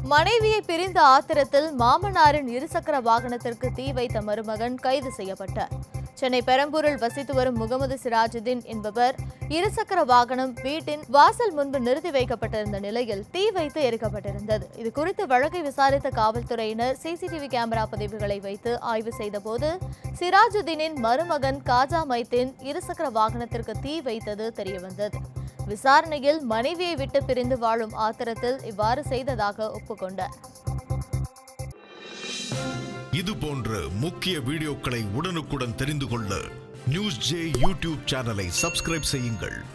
மனைவியை பிரிந்த ஆத்திரத்தில் மாமனாரின் இருசக்கர வாகனத்திற்கு தீ வைத்த மருமகன் கைது செய்யப்பட்டார் சென்னை பெரம்பூரில் வசித்து வரும் முகமது சிராஜுதீன் என்பவர் இருசக்கர வாகனம் வீட்டின் வாசல் முன்பு நிறுத்தி வைக்கப்பட்டிருந்த நிலையில் தீ வைத்து எரிக்கப்பட்டிருந்தது இது குறித்து வழக்கை விசாரித்த காவல்துறையினர் சிசிடிவி கேமரா பதிவுகளை வைத்து ஆய்வு செய்தபோது சிராஜுதீனின் மருமகன் காஜா மைத்தீன் இருசக்கர வாகனத்திற்கு தீ வைத்தது தெரியவந்தது விசாரணையில் மனைவியை விட்டு பிரிந்து வாழும் ஆத்திரத்தில் இவ்வாறு செய்ததாக ஒப்புக்கொண்டார் இது போன்ற முக்கிய வீடியோக்களை உடனுக்குடன் தெரிந்து கொள்ள நியூஸ் ஜே யூடியூப் சேனலை சப்ஸ்கிரைப் செய்யுங்கள்